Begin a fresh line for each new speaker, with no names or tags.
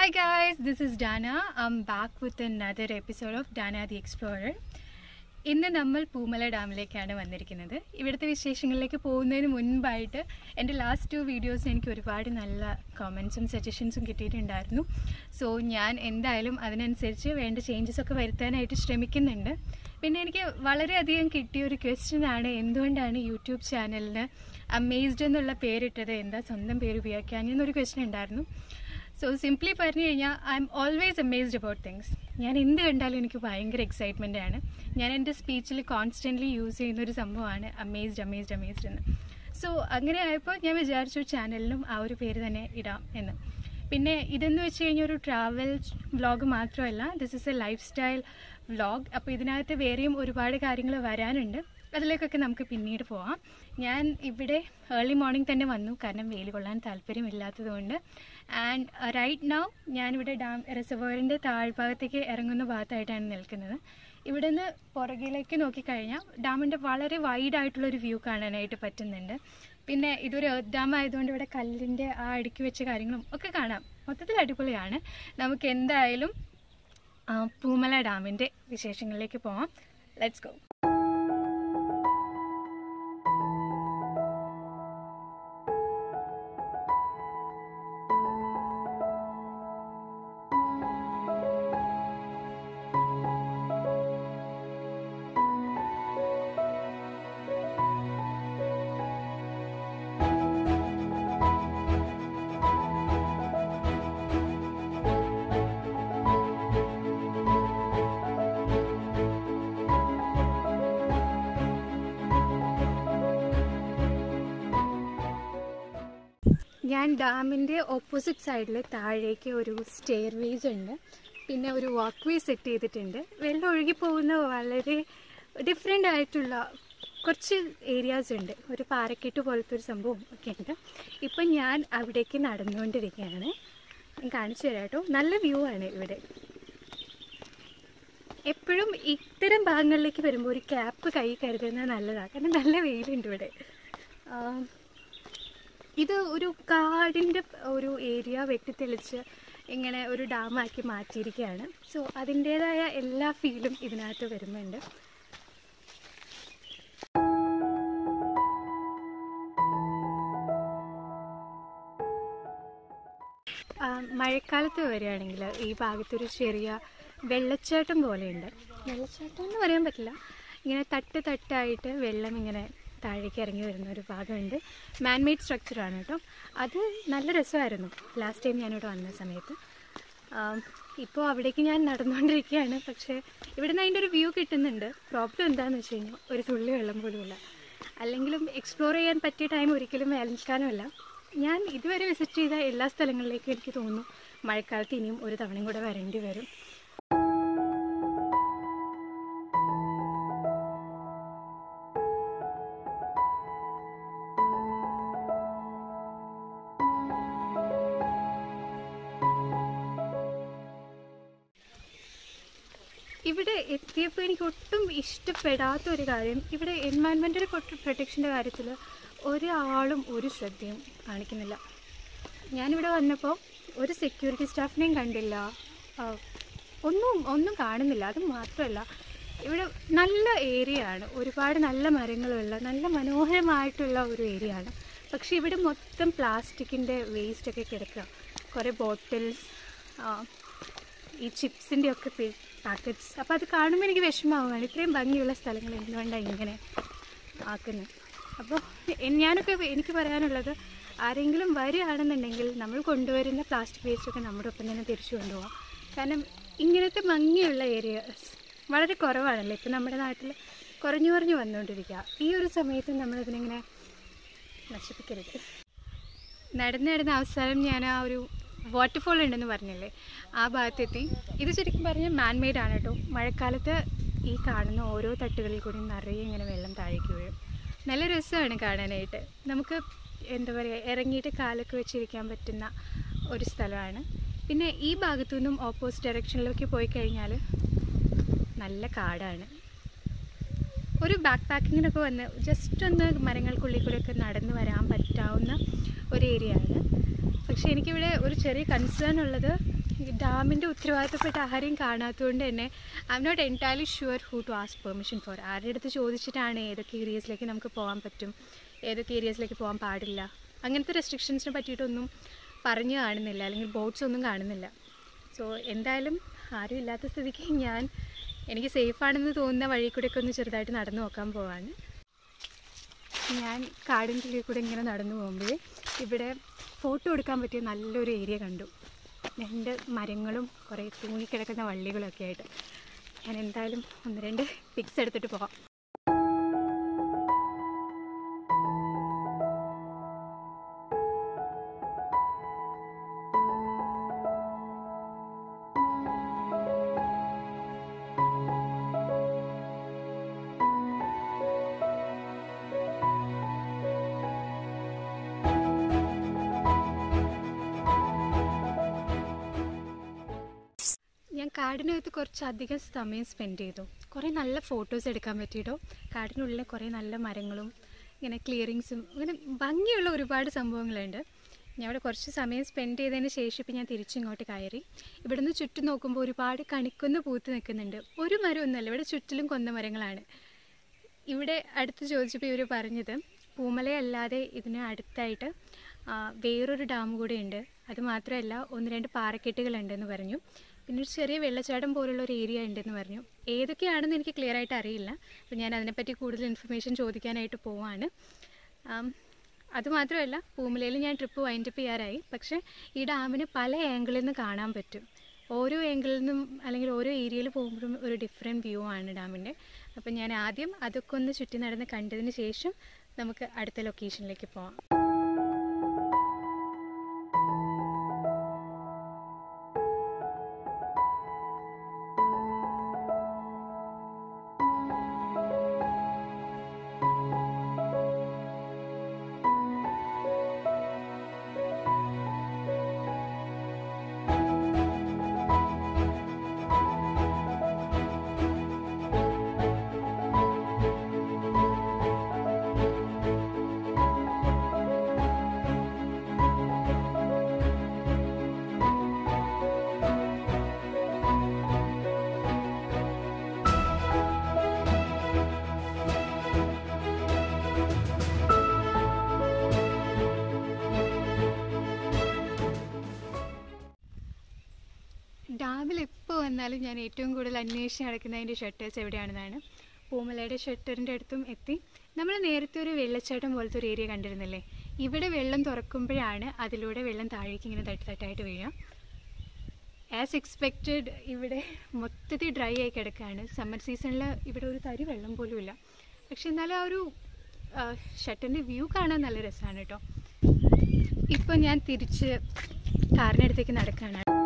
guys, this is Dana. I'm back with another episode of Dana the Explorer. ഇന്ന് നമ്മൾ പൂമല ഡാമിലേക്കാണ് വന്നിരിക്കുന്നത് ഇവിടുത്തെ വിശേഷങ്ങളിലേക്ക് പോകുന്നതിന് മുൻപായിട്ട് എൻ്റെ ലാസ്റ്റ് ടു വീഡിയോസ് എനിക്ക് ഒരുപാട് നല്ല കമൻസും സജഷൻസും കിട്ടിയിട്ടുണ്ടായിരുന്നു സോ ഞാൻ എന്തായാലും അതിനനുസരിച്ച് വേണ്ട ചേഞ്ചസ് ഒക്കെ വരുത്താനായിട്ട് ശ്രമിക്കുന്നുണ്ട് പിന്നെ എനിക്ക് വളരെയധികം കിട്ടിയ ഒരു ക്വസ്റ്റ്യൻ ആണ് എന്തുകൊണ്ടാണ് യൂട്യൂബ് ചാനലിന് അമേസ്ഡ് എന്നുള്ള പേരിട്ടത് എന്താ സ്വന്തം പേര് ഉപയോഗിക്കാൻ എന്നൊരു ക്വസ്റ്റ്യൻ ഉണ്ടായിരുന്നു സോ സിംപ്ലി പറഞ്ഞു കഴിഞ്ഞാൽ I'm always amazed about things ഞാൻ എന്ത് കണ്ടാലും എനിക്ക് ഭയങ്കര എക്സൈറ്റ്മെൻ്റ് ആണ് ഞാൻ എൻ്റെ സ്പീച്ചിൽ കോൺസ്റ്റൻ്റ്ലി യൂസ് ചെയ്യുന്ന ഒരു സംഭവമാണ് അമേസ്ഡ് അമേസ്ഡ് അമേസ്ഡ് എന്ന് സോ അങ്ങനെ ആയപ്പോൾ ഞാൻ വിചാരിച്ചു ചാനലിനും ആ ഒരു പേര് തന്നെ ഇടാം എന്ന് പിന്നെ ഇതെന്ന് വെച്ച് കഴിഞ്ഞാൽ ഒരു ട്രാവൽ വ്ളോഗ് മാത്രമല്ല this is a lifestyle vlog അപ്പോൾ ഇതിനകത്ത് വേറെയും ഒരുപാട് കാര്യങ്ങൾ വരാനുണ്ട് അതിലേക്കൊക്കെ നമുക്ക് പിന്നീട് പോവാം ഞാൻ ഇവിടെ ഏർലി മോർണിംഗ് തന്നെ വന്നു കാരണം വെയിൽ കൊള്ളാൻ താല്പര്യമില്ലാത്തതുകൊണ്ട് ആൻഡ് റൈറ്റ് നൗ ഞാനിവിടെ ഡാം റിസർവറിൻ്റെ താഴ്ഭാഗത്തേക്ക് ഇറങ്ങുന്ന ഭാഗത്തായിട്ടാണ് നിൽക്കുന്നത് ഇവിടെ നിന്ന് പുറകിലേക്ക് നോക്കിക്കഴിഞ്ഞാൽ ഡാമിൻ്റെ വളരെ വൈഡ് ആയിട്ടുള്ള ഒരു വ്യൂ കാണാനായിട്ട് പറ്റുന്നുണ്ട് പിന്നെ ഇതൊരു എർത്ത് ഡാം ആയതുകൊണ്ട് ഇവിടെ കല്ലിൻ്റെ ആ അടുക്കി വെച്ച കാര്യങ്ങളും ഒക്കെ കാണാം മൊത്തത്തിൽ അടിപൊളിയാണ് നമുക്ക് എന്തായാലും ആ, പൂമല ഡാമിൻ്റെ വിശേഷങ്ങളിലേക്ക് പോവാം ലെറ്റ്സ് ഗോ ഞാൻ ഡാമിൻ്റെ ഓപ്പോസിറ്റ് സൈഡിൽ താഴേക്ക് ഒരു സ്റ്റെയർ വേസ് ഉണ്ട് പിന്നെ ഒരു വാക്ക് വേ സെറ്റ് ചെയ്തിട്ടുണ്ട് വെള്ളം ഒഴുകി പോകുന്ന വളരെ ഡിഫറെൻ്റ് ആയിട്ടുള്ള കുറച്ച് ഏരിയാസ് ഉണ്ട് ഒരു പാറക്കെട്ട് പോലത്തെ ഒരു സംഭവം ഒക്കെ ഉണ്ട് ഇപ്പം ഞാൻ അവിടേക്ക് നടന്നുകൊണ്ടിരിക്കുകയാണ് ഞാൻ കാണിച്ചു തരാം കേട്ടോ നല്ല വ്യൂ ആണ് ഇവിടെ എപ്പോഴും ഇത്തരം ഭാഗങ്ങളിലേക്ക് വരുമ്പോൾ ഒരു ക്യാപ്പ് കൈ കരുതുന്നത് നല്ലതാണ് കാരണം നല്ല വെയിലുണ്ട് ഇവിടെ ആം, ഇത് ഒരു കാടിൻ്റെ ഒരു ഏരിയ വെട്ടിത്തെളിച്ച് ഇങ്ങനെ ഒരു ഡാമാക്കി മാറ്റിയിരിക്കുകയാണ് സോ അതിൻ്റേതായ എല്ലാ ഫീലും ഇതിനകത്ത് വരുന്നുണ്ട് ആ, മഴക്കാലത്ത് വരികയാണെങ്കിൽ ഈ ഭാഗത്തൊരു ചെറിയ വെള്ളച്ചാട്ടം പോലെയുണ്ട് വെള്ളച്ചാട്ടം എന്ന് പറയാൻ പറ്റില്ല ഇങ്ങനെ തട്ട് തട്ടായിട്ട് വെള്ളം ഇങ്ങനെ താഴേക്ക് ഇറങ്ങി വരുന്ന ഒരു ഭാഗമുണ്ട് മാൻമെയ്ഡ് സ്ട്രക്ചറാണ് കേട്ടോ അത് നല്ല രസമായിരുന്നു ലാസ്റ്റ് ടൈം ഞാനിവിടെ വന്ന സമയത്ത് ഇപ്പോൾ അവിടേക്ക് ഞാൻ നടന്നുകൊണ്ടിരിക്കുകയാണ് പക്ഷേ ഇവിടെ നിന്ന് അതിൻ്റെ ഒരു വ്യൂ കിട്ടുന്നുണ്ട് പ്രോബ്ലം എന്താണെന്ന് വെച്ച് കഴിഞ്ഞാൽ ഒരു തുള്ളി വെള്ളം പോലുമില്ല അല്ലെങ്കിലും എക്സ്പ്ലോർ ചെയ്യാൻ പറ്റിയ ടൈം ഒരിക്കലും വേനൽക്കാലമല്ല ഞാൻ ഇതുവരെ വിസിറ്റ് ചെയ്ത എല്ലാ സ്ഥലങ്ങളിലേക്കും എനിക്ക് തോന്നുന്നു മഴക്കാലത്ത് ഇനിയും ഒരു തവണയും കൂടെ വരേണ്ടി വരും ഇവിടെ എത്തിയപ്പോൾ എനിക്ക് ഒട്ടും ഇഷ്ടപ്പെടാത്ത ഒരു കാര്യം ഇവിടെ എൻവയൺമെൻറ്റൽ പ്രൊട്ടക്ഷൻ്റെ കാര്യത്തിൽ ഒരാളും ഒരു ശ്രദ്ധയും കാണിക്കുന്നില്ല ഞാനിവിടെ വന്നപ്പോൾ ഒരു സെക്യൂരിറ്റി സ്റ്റാഫിനെയും കണ്ടില്ല ആ, ഒന്നും ഒന്നും കാണുന്നില്ല അത് മാത്രമല്ല ഇവിടെ നല്ല ഏരിയ ആണ് ഒരുപാട് നല്ല മരങ്ങളുള്ള നല്ല മനോഹരമായിട്ടുള്ള ഒരു ഏരിയ ആണ് പക്ഷേ ഇവിടെ മൊത്തം പ്ലാസ്റ്റിക്കിൻ്റെ വേസ്റ്റൊക്കെ കിടക്കുക കുറേ ബോട്ടിൽസ് ഈ ചിപ്സിൻ്റെ ഒക്കെ പാക്കറ്റ്സ് അപ്പോൾ അത് കാണുമ്പോൾ എനിക്ക് വിഷമമാവുകയാണ് ഇത്രയും ഭംഗിയുള്ള സ്ഥലങ്ങൾ എന്തുകൊണ്ടാണ് ഇങ്ങനെ ആക്കുന്നത് അപ്പോൾ എൻ- ഞാനൊക്കെ എനിക്ക് പറയാനുള്ളത് ആരെങ്കിലും വരികയാണെന്നുണ്ടെങ്കിൽ നമ്മൾ കൊണ്ടുവരുന്ന പ്ലാസ്റ്റിക് വേസ്റ്റൊക്കെ നമ്മുടെ ഒപ്പം തന്നെ തിരിച്ചു കൊണ്ടുപോകാം കാരണം ഇങ്ങനത്തെ ഭംഗിയുള്ള ഏരിയാസ് വളരെ കുറവാണല്ലോ ഇപ്പം നമ്മുടെ നാട്ടിൽ കുറഞ്ഞു കുറഞ്ഞു വന്നുകൊണ്ടിരിക്കുക ഈ ഒരു സമയത്ത് നമ്മളിതിനിങ്ങനെ നശിപ്പിക്കരുത് നടന്ന് നടന്ന അവസാനം ഞാൻ ആ ഒരു വാട്ടർഫോൾ ഉണ്ടെന്ന് പറഞ്ഞില്ലേ ആ ഭാഗത്തെത്തി ഇത് ശരിക്കും പറഞ്ഞാൽ മാൻമെയ്ഡ് ആണ് കേട്ടോ മഴക്കാലത്ത് ഈ കാണുന്ന ഓരോ തട്ടുകളിൽ കൂടി നിറയെ ഇങ്ങനെ വെള്ളം താഴേക്ക് വീഴും നല്ല രസമാണ് കാണാനായിട്ട് നമുക്ക് എന്താ പറയുക ഇറങ്ങിയിട്ട് കാലൊക്കെ വെച്ചിരിക്കാൻ പറ്റുന്ന ഒരു സ്ഥലമാണ് പിന്നെ ഈ ഭാഗത്തു നിന്നും ഓപ്പോസിറ്റ് ഡയറക്ഷനിലേക്ക് പോയി കഴിഞ്ഞാൽ നല്ല കാടാണ് ഒരു ബാക്ക് പാക്കിങ്ങിനൊക്കെ വന്ന് ജസ്റ്റ് ഒന്ന് മരങ്ങൾക്കുള്ളിൽ കൂടെയൊക്കെ നടന്ന് വരാൻ പറ്റാവുന്ന ഒരു ഏരിയ ആണ് പക്ഷേ എനിക്കിവിടെ ഒരു ചെറിയ കൺസേൺ ഉള്ളത് ഡാമിൻ്റെ ഉത്തരവാദിത്തപ്പെട്ട ആരെയും കാണാത്തതുകൊണ്ട് തന്നെ I'm not entirely sure who to ask permission for ആരുടെ അടുത്ത് ചോദിച്ചിട്ടാണ് ഏതൊക്കെ ഏരിയസിലേക്ക് നമുക്ക് പോകാൻ പറ്റും ഏതൊക്കെ ഏരിയസിലേക്ക് പോകാൻ പാടില്ല അങ്ങനത്തെ റെസ്ട്രിക്ഷൻസിനെ പറ്റിയിട്ടൊന്നും പറഞ്ഞു കാണുന്നില്ല അല്ലെങ്കിൽ ബോട്ട്സ് ഒന്നും കാണുന്നില്ല സോ എന്തായാലും ആരും ഇല്ലാത്ത സ്ഥിതിക്ക് ഞാൻ എനിക്ക് സേഫാണെന്ന് തോന്നുന്ന വഴി കൂടെയൊക്കെ ഒന്ന് ചെറുതായിട്ട് നടന്നു നോക്കാൻ പോവാണ് ഞാൻ കാടിൻ്റെ ഉള്ളിൽ കൂടെ ഇങ്ങനെ നടന്നു പോകുമ്പോൾ ഇവിടെ ഫോട്ടോ എടുക്കാൻ പറ്റിയ നല്ലൊരു ഏരിയ കണ്ടു രണ്ട് മരങ്ങളും കുറേ തൂങ്ങിക്കിടക്കുന്ന വള്ളികളൊക്കെ ആയിട്ട് ഞാൻ എന്തായാലും ഒന്ന് രണ്ട് പിക്സ് എടുത്തിട്ട് പോകാം ഞാൻ കാടിനകത്ത് കുറച്ചധികം സമയം സ്പെൻഡ് ചെയ്തു കുറേ നല്ല ഫോട്ടോസ് എടുക്കാൻ പറ്റിയിട്ടോ കാടിനുള്ളിൽ കുറേ നല്ല മരങ്ങളും ഇങ്ങനെ ക്ലിയറിങ്സും അങ്ങനെ ഭംഗിയുള്ള ഒരുപാട് സംഭവങ്ങളുണ്ട് ഞാൻ അവിടെ കുറച്ച് സമയം സ്പെൻഡ് ചെയ്തതിന് ശേഷം ഇപ്പം ഞാൻ തിരിച്ചിങ്ങോട്ട് കയറി ഇവിടുന്ന് ചുറ്റും നോക്കുമ്പോൾ ഒരുപാട് കണിക്കൊന്ന് പൂത്ത് നിൽക്കുന്നുണ്ട് ഒരു മരം ഒന്നുമല്ല ഇവിടെ ചുറ്റിലും കൊന്ന മരങ്ങളാണ് ഇവിടെ അടുത്ത് ചോദിച്ചപ്പോൾ ഇവർ പറഞ്ഞത് പൂമലയല്ലാതെ ഇതിന് അടുത്തായിട്ട് ആ, വേറൊരു ഡാം കൂടെ ഉണ്ട് അത് മാത്രമല്ല ഒന്ന് രണ്ട് പാറക്കെട്ടുകളുണ്ടെന്ന് പറഞ്ഞു പിന്നെ ഒരു ചെറിയ വെള്ളച്ചാട്ടം പോലുള്ള ഒരു ഏരിയ ഉണ്ടെന്ന് പറഞ്ഞു ഏതൊക്കെയാണെന്ന് എനിക്ക് ക്ലിയർ ആയിട്ട് അറിയില്ല അപ്പോൾ ഞാൻ അതിനെപ്പറ്റി കൂടുതൽ ഇൻഫർമേഷൻ ചോദിക്കാനായിട്ട് പോവാണ് ആം, അതുമാത്രമല്ല പൂമലയിൽ ഞാൻ ട്രിപ്പ് വൈൻഡപ്പ് ചെയ്യാറായി പക്ഷേ ഈ ഡാമിന് പല ആംഗിളിൽ നിന്ന് കാണാൻ പറ്റും ഓരോ ആംഗിളിൽ നിന്നും അല്ലെങ്കിൽ ഓരോ ഏരിയയിൽ പോകുമ്പോഴും ഒരു ഡിഫറെൻറ്റ് വ്യൂ ആണ് ഡാമിൻ്റെ അപ്പം ഞാൻ ആദ്യം അതൊക്കെ ഒന്ന് ചുറ്റി നടന്ന് കണ്ടതിന് ശേഷം നമുക്ക് അടുത്ത ലൊക്കേഷനിലേക്ക് പോവാം ഡാമിൽ എപ്പോൾ വന്നാലും ഞാൻ ഏറ്റവും കൂടുതൽ അന്വേഷിച്ച് നടക്കുന്നതിൻ്റെ ഷട്ടേഴ്സ് എവിടെയാണെന്നാണ് പൂമലയുടെ ഷട്ടറിൻ്റെ അടുത്തും എത്തി നമ്മൾ നേരത്തെ ഒരു വെള്ളച്ചാട്ടം പോലത്തെ ഒരു ഏരിയ കണ്ടിരുന്നില്ലേ ഇവിടെ വെള്ളം തുറക്കുമ്പോഴാണ് അതിലൂടെ വെള്ളം താഴേക്ക് ഇങ്ങനെ തട്ട് തട്ടായിട്ട് വീഴുക ആസ് എക്സ്പെക്റ്റഡ് ഇവിടെ മൊത്തത്തിൽ ഡ്രൈ ആയി കിടക്കുകയാണ് സമ്മർ സീസണിൽ ഇവിടെ ഒരു തരി വെള്ളം പോലും ഇല്ല പക്ഷെ എന്നാലും ആ ഒരു ഷട്ടറിൻ്റെ വ്യൂ കാണാൻ നല്ല രസമാണ് കേട്ടോ ഇപ്പോൾ ഞാൻ തിരിച്ച് കാറിനടുത്തേക്ക് നടക്കുകയാണ്